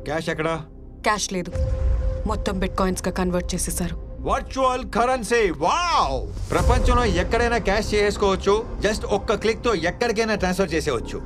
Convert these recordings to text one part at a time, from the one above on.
Cash ఎక్కడా cash లేదు మొత్తం బిట్ కాయిన్స్ గా కన్వర్ట్ చేసేసారు వర్చువల్ కరెన్సీ వావ్ ప్రపంచంలో ఎక్కడైనా క్యాష్ చేసుకోవచ్చు జస్ట్ ఒక్క క్లిక్ తో ఎక్కడికైనా ట్రాన్స్ఫర్ చేసేవచ్చు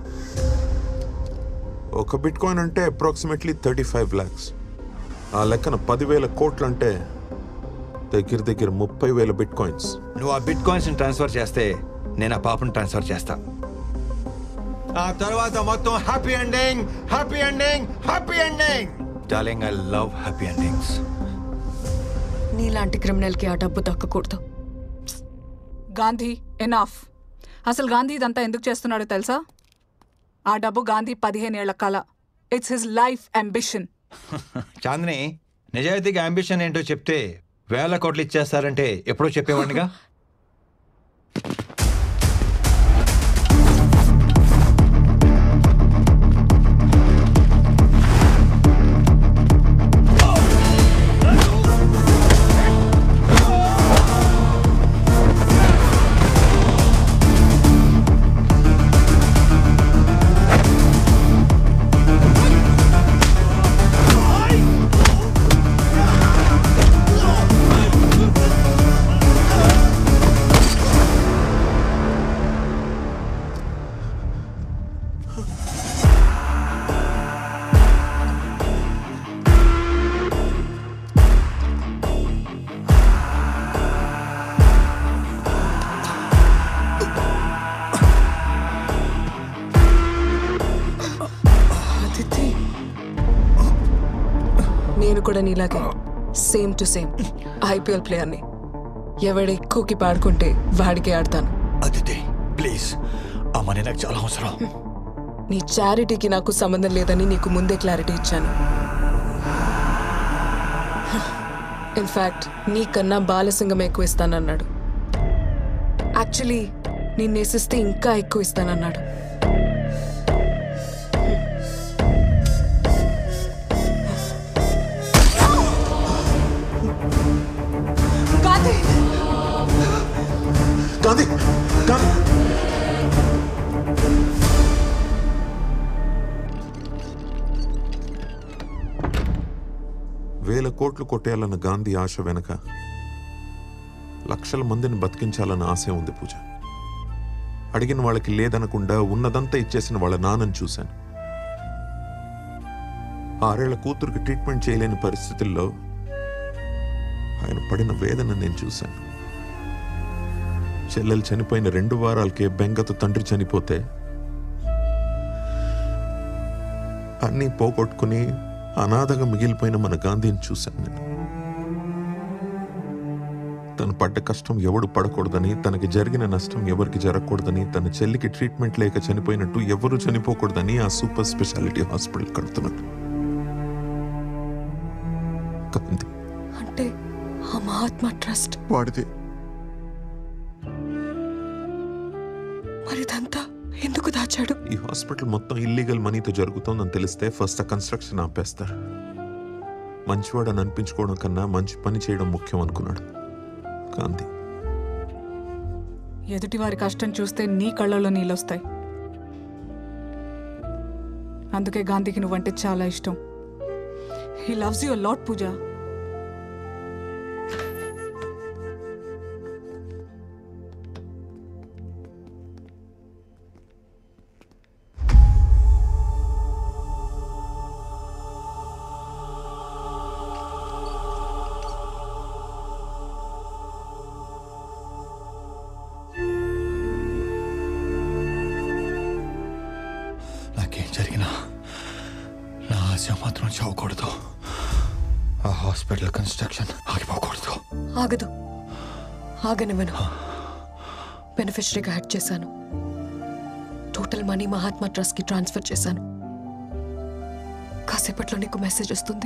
ఒక బిట్ కాయిన్ అంటే అప్రాక్సిమేట్లీ థర్టీ ఫైవ్ ల్యాక్స్ ఆ లెక్కన పదివేల కోట్లు అంటే దగ్గర దగ్గర ముప్పై వేల బిట్ కాయిన్స్ నువ్వు ఆ బిట్ కాయిన్స్ ట్రాన్స్ఫర్ చేస్తే నేను ఆ పాపను ట్రాన్స్ఫర్ చేస్తా ఆ తర్వాత మొత్తం happy ending happy ending happy ending darling I love happy endings criminal క్రిమినల్ కి ఆ డబ్బు దక్కకూడదు గాంధీ ఎనాఫ్ అసలు గాంధీ ఇదంతా ఎందుకు చేస్తున్నాడో తెలుసా ఆ డబ్బు గాంధీ పదిహేనేళ్ల కళ it's his life ambition Chandini నిజాయితీగా అంబిషన్ ఏంటో చెప్తే వేల కోట్లు ఇచ్చేస్తారంటే ఎప్పుడో చెప్పేవాడినిగా అదితి నేను కూడా నీలాగే సేమ్ టు సేమ్ ఐపీఎల్ ప్లేయర్ని ఎవడ ఎక్కువకి పాడుకుంటే వాడికే ఆడతాను అదితి ప్లీజ్ ఆ మనీ నాకు చాలా అవసరం నీ చారిటీకి నాకు సంబంధం లేదని నీకు ముందే క్లారిటీ ఇచ్చాను ఇన్ఫ్యాక్ట్ నీకన్నా బాలసింగం ఎక్కువ ఇస్తానన్నాడు యాక్చువల్లీ నేను నేసిస్తే ఇంకా ఎక్కువ ఇస్తానన్నాడు గాంధీ గాంధీ గాంధీ వేల కోట్లు కొట్టేయాలన్న గాంధీ ఆశ వెనక లక్షల మందిని బతికించాలన్న ఆశ ఉంది పూజ అడిగిన వాళ్ళకి లేదనకుండా ఉన్నదంతా ఇచ్చేసిన వాళ్ళ నాన్నని చూశాను ఆరేళ్ల కూతురికి ట్రీట్మెంట్ చేయలేని పరిస్థితుల్లో ఆయన పడిన వేదన నేను చూశాను చెల్లెలు చనిపోయిన రెండు వారాలకే బెంగతో తండ్రి చనిపోతే అన్నీ పోగొట్టుకుని అనాథగా మిగిలిపోయిన మన గాంధీని చూశాను నేను తను పడ్డ కష్టం ఎవడు పడకూడదని తనకి జరిగిన నష్టం ఎవరికి జరగకూడదని తన చెల్లికి ట్రీట్మెంట్ లేక చనిపోయినట్టు ఎవరు చనిపోకూడదని ఆ సూపర్ స్పెషాలిటీ హాస్పిటల్ కడుతున్నాడు గాంధీ అంటే ఆ మహాత్మా ట్రస్ట్ వాడితే మరి ఇదంతా ఎందుకు దాచాడు ఈ హాస్పిటల్ మొత్తం ఇల్లీగల్ మనీతో జరుగుతోందని తెలిస్తే ఫస్ట్ ఆ కన్స్ట్రక్షన్ ఆపేస్తారు మంచివాడని అనిపించుకోవడం కన్నా మంచి పని చేయడం ముఖ్యం అనుకున్నాడు గాంధీ ఎదుటి వారి కష్టం చూస్తే నీ కళ్ళలో నీళ్ళొస్తాయి అందుకే గాంధీకి నువ్వంటే చాలా ఇష్టం he loves your lot Pooja నాకేం జరిగినా నా ఆశ మాత్రం చావకూడదు ఆ హాస్పిటల్ కన్స్ట్రక్షన్ ఆగిపోకూడదు ఆగదు ఆగనివ్వను బెనిఫిషరీగా హ్యాక్ చేశాను టోటల్ మనీ మహాత్మా ట్రస్ట్ కి ట్రాన్స్ఫర్ చేశాను కాసేపట్లో నీకు మెసేజ్ వస్తుంది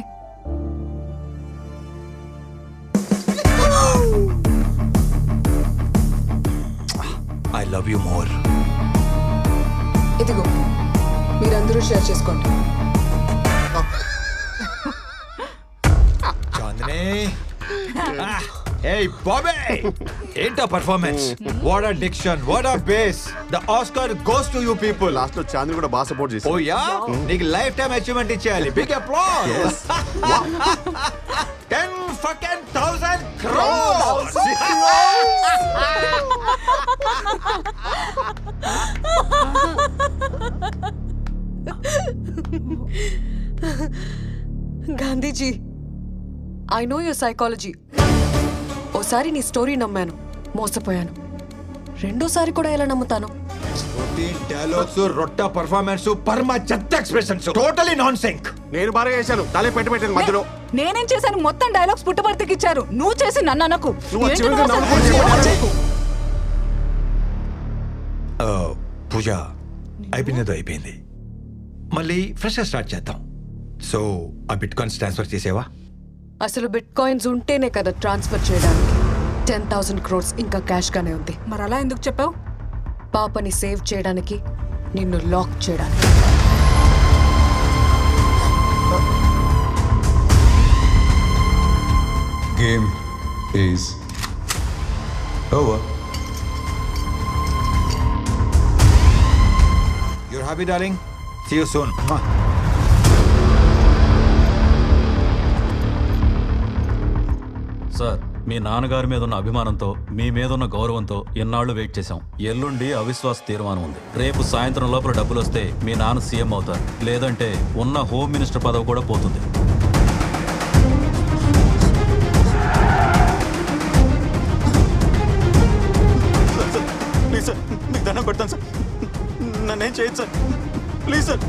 ఐ లవ్ యూ మోర్ ఇదిగో మీరందరూ షేర్ చేసుకోండి చాందిని ఏ Hey, Bobby! ఏంటా performance what a diction what a base the Oscar goes to you people last లో చాంద్ని కూడా బాగా సపోర్ట్ ఓ చేసి యా నీకు లైఫ్ టైం అచీవ్మెంట్ ఇచ్చేయాలి big applause ten fucking thousand crores Gandhiji I know your psychology ఓసారి నీ స్టోరీ నమ్మాను మోసపోయాను రెండోసారి కూడా ఎలా నమ్ముతాను డైలాగ్స్ రొట్ట పర్ఫార్మెన్స్ పర్మ చెత్త ఎక్స్ప్రెషన్స్ టోటలీ నాన్ సింక్ నేను బాగా చేశాను తలే పెట్టి పెట్టాను మధ్యలో నేనేం చేశాను మొత్తం డైలాగ్స్ పుట్టబర్తికి ఇచ్చారు నువ్వు చేసి నన్ను అనకు నువ్వు ఏంటి చివరిగా నువ్వు అసలు నవ్వుకుంటూ ఏమీ చెప్పాలి. చేయకు. పూజ అయిపోయిందో అయిపోయింది మళ్ళీ ఫ్రెష్ స్టార్ట్ చేద్దాం సో ఆ బిట్ కాయిన్స్ ట్రాన్స్ఫర్ చేసేవా అసలు బిట్ కాయిన్స్ ఉంటేనే కదా ట్రాన్స్ఫర్ చేయడానికి టెన్ థౌసండ్ క్రోర్స్ ఇంకా క్యాష్ గానే ఉంది మరి అలా ఎందుకు చెప్పావు పాపని సేవ్ చేయడానికి నిన్ను లాక్ చేయడానికి Game is over. You're happy darling see you soon sir మీ నాన్నగారి మీద ఉన్న అభిమానంతో మీ మీద ఉన్న గౌరవంతో ఎన్నాళ్ళు వెయిట్ చేశాం ఎల్లుండి అవిశ్వాస తీర్మానం ఉంది రేపు సాయంత్రం లోపల డబ్బులు వస్తే మీ నాన్న సీఎం అవుతారు లేదంటే ఉన్న హోమ్ మినిస్టర్ పదవి కూడా పోతుంది ప్లీజ్ సార్ మీకు దండం పెడతాను సార్ నన్నేం చేయదు సార్ ప్లీజ్ సార్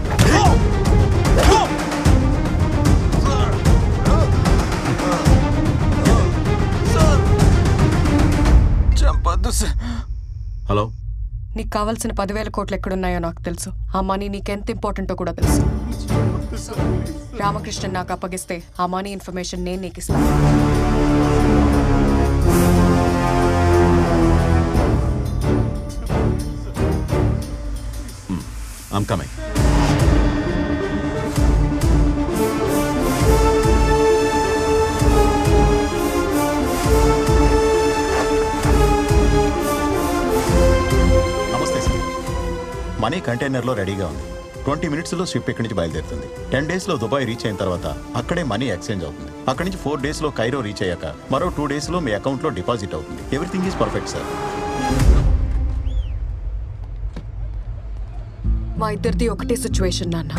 చంపద్దు సార్ హలో నీకు కావాల్సిన పదివేల కోట్లు ఎక్కడున్నాయో నాకు తెలుసు ఆ మనీ నీకెంత ఇంపార్టెంటో కూడా తెలుసు రామకృష్ణ నాకు అప్పగిస్తే ఆ మనీ ఇన్ఫర్మేషన్ నేను నీకు ఇస్తాను ఐమ్ కమింగ్ నమస్తే సార్ మనీ కంటైనర్లో రెడీగా ఉంది ట్వంటీ మినిట్స్లో షిప్ ఇక్కడి నుంచి బయలుదేరుతుంది టెన్ డేస్లో దుబాయ్ రీచ్ అయిన తర్వాత అక్కడే మనీ ఎక్స్చేంజ్ అవుతుంది అక్కడి నుంచి ఫోర్ డేస్లో కైరో రీచ్ అయ్యాక మరో టూ డేస్లో మీ అకౌంట్లో డిపాజిట్ అవుతుంది ఎవ్రీథింగ్ ఈజ్ పర్ఫెక్ట్ సార్ మా ఇద్దరిది ఒకటే సిచ్యువేషన్ నాన్న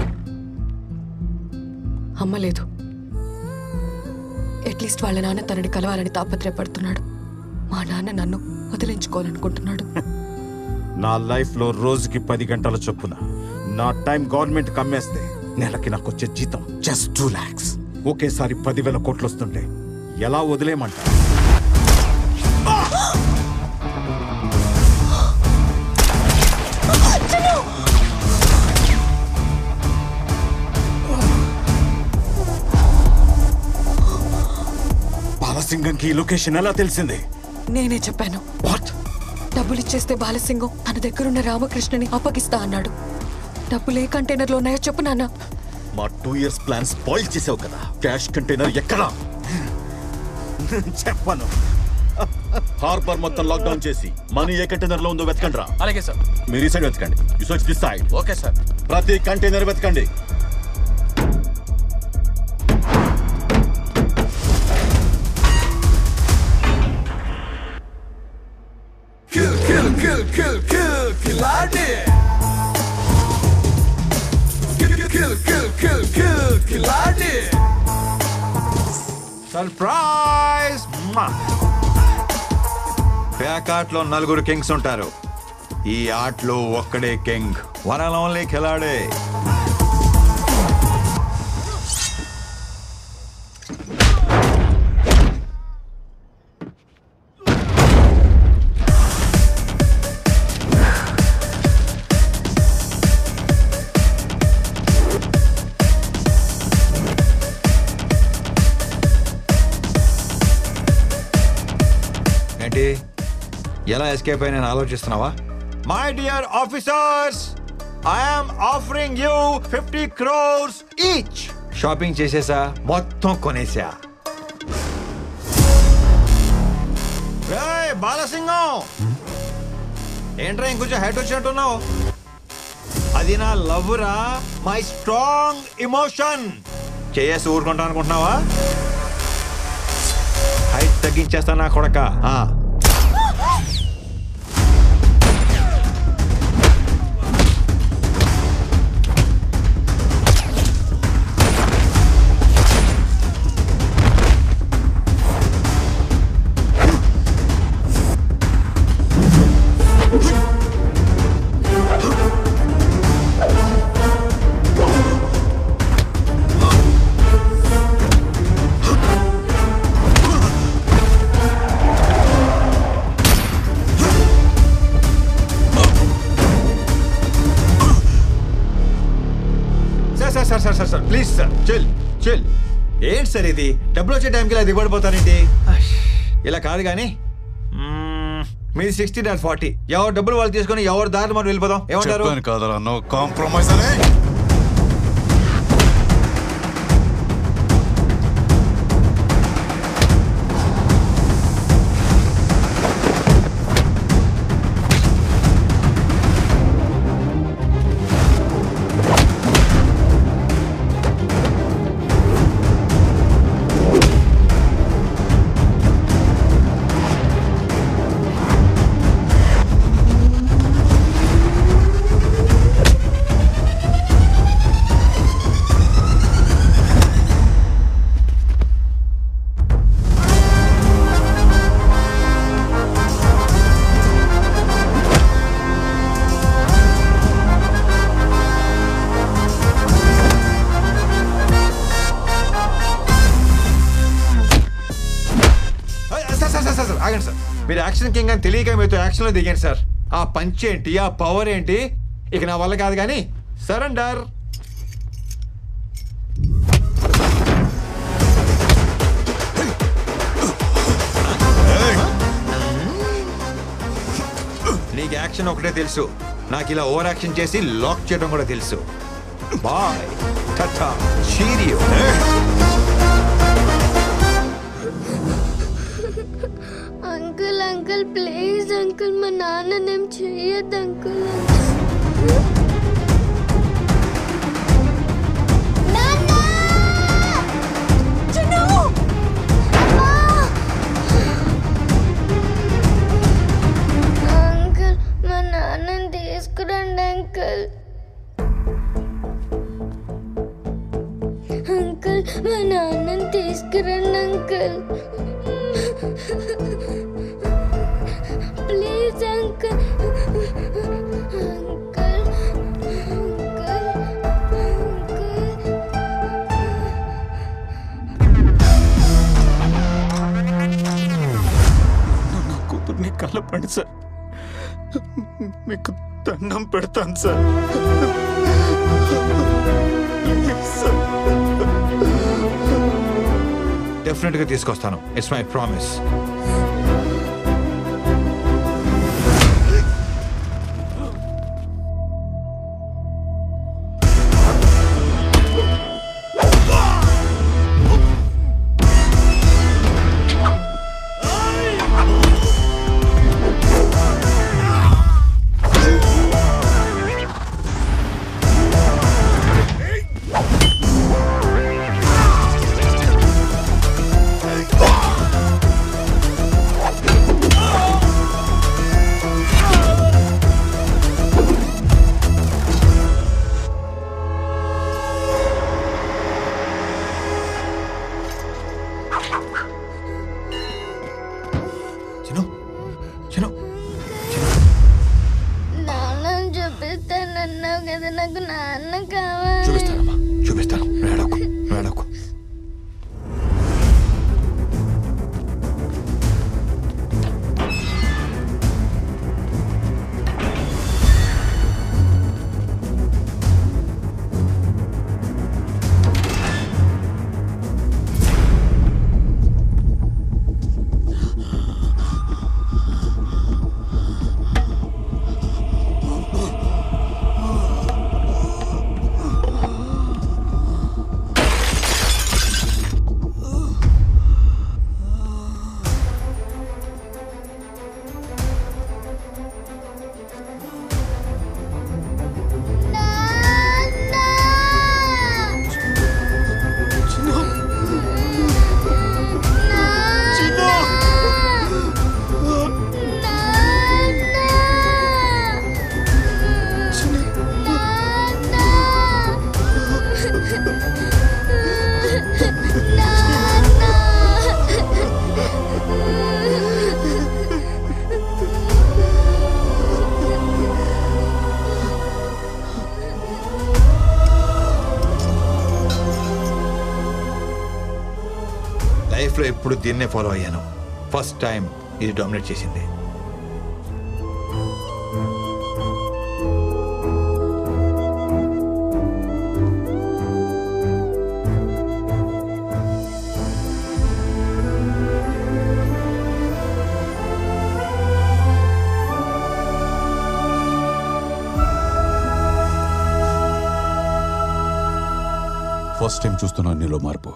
అమ్మ లేదు అట్లీస్ట్ వాళ్ళ నాన్న తనని కలవాలని తాపత్రయపడుతున్నాడు మా నాన్న నన్ను వదిలించుకోవాలనుకుంటున్నాడు నా లైఫ్లో రోజుకి పది గంటల చొప్పున నా టైం గవర్నమెంట్ కమ్మేస్తే నెలకి నాకు వచ్చే జీతం జస్ట్ టూ ల్యాక్స్ ఒకేసారి పదివేల కోట్లు వస్తుంటే ఎలా వదిలేయమంట బాలసింగంకి ఈ లొకేషన్ ఎలా తెలిసింది నేనే చెప్పాను వాట్ డబ్బులు ఇచ్చేస్తే బాలసింగం తన దగ్గరున్న రామకృష్ణని అప్పగిస్తా అన్నాడు డబ్బులు ఏ కంటైనర్లో ఉన్నాయో చెప్పు నాన్న మా టూ ఇయర్స్ ప్లాన్ స్పాయిల్ చేసావు కదా క్యాష్ కంటైనర్ ఎక్కడా చెప్పను హార్బర్ మొత్తం లాక్డౌన్ చేసి మనీ ఏ కంటైనర్ లో ఉందో వెతకండి రా అలాగే సార్ మీరు ఈ సైడ్ వెతకండి you search this side okay sir ప్రతి కంటైనర్ వెతకండి సర్ప్రైజ్ బ్యాక్ ఆటలో నలుగురు కింగ్స్ ఉంటారు ఈ ఆటలో ఒక్కడే king one and only Khiladi ఏంటి ఎలా ఎస్కేప్ అయినా ఆలోచిస్తున్నావా my dear officers I'm offering you fifty crores each shopping చేసేసా మొత్తం కొనేసా రేయ్, బాలసింగం ఏంట్రా ఇంకొంచెం హైట్ వచ్చినట్టున్నావు అది నా లవ్ రా మై స్ట్రాంగ్ ఇమోషన్ చేసి ఊరుకుంటా అనుకుంటున్నావా హైట్ తగ్గించేస్తా నా కొడక ఆ. Sir sir sir sir sir sir please sir chill chill ఏంటి సార్ ఇది డబ్బులు వచ్చే టైంకి ఇలా దిగబడిపోతానేంటి అష్, ఇలా కాదు కానీ మ్మ్, మీది సిక్స్టీ నాట్ ఫార్టీ ఎవరు డబ్బులు వాళ్ళు తీసుకొని ఎవరు దారి మనం వెళ్ళిపోదాం ఏమంటారు చెప్పాను కాదరా నో కాంప్రమైజ్ అనే అయ్, sir sir sir sir sir, ఆగండి సార్ మీరు యాక్షన్ కింగ్ అని తెలియక మీతో యాక్షన్లో దిగాను సార్ ఆ పంచ్ ఏంటి ఆ పవర్ ఏంటి ఇక నా వల్ల కాదు కానీ సరెండర్ నీకు యాక్షన్ ఒకటే తెలుసు నాకు ఇలా ఓవర్ యాక్షన్ చేసి లాక్ చేయడం కూడా తెలుసు bye tata cheerio uncle uncle please uncle మా నాన్ననేం చెయ్యొద్దు అంకుల్ అంకుల్ మా నాన్నని తీసుకురండి అంకుల్ అంకుల్ మా నాన్నని తీసుకురండి అంకుల్ ప్లీజ్ అంకుల్ అంకుల్ నా కూతుర్ని కలపండి సార్ మీకు దండం పెడతాను సార్ ప్లీజ్ సార్ డెఫినెట్ గా తీసుకొస్తాను it's my promise Chinu Chinu నాన్నని చూపిస్తానన్నావు కదా నాకు నాన్న కావాలి చూపిస్తానమ్మా చూపిస్తాను వేడకు వేడకు ఎప్పుడు దీన్నే ఫాలో అయ్యాను ఫస్ట్ టైం ఇది డామినేట్ చేసింది ఫస్ట్ టైం చూస్తున్నాను నీలో మార్పు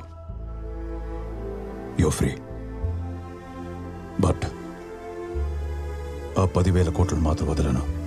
యో ఫ్రీ బట్ ఆ పదివేల కోట్లను మాత్రం వదలను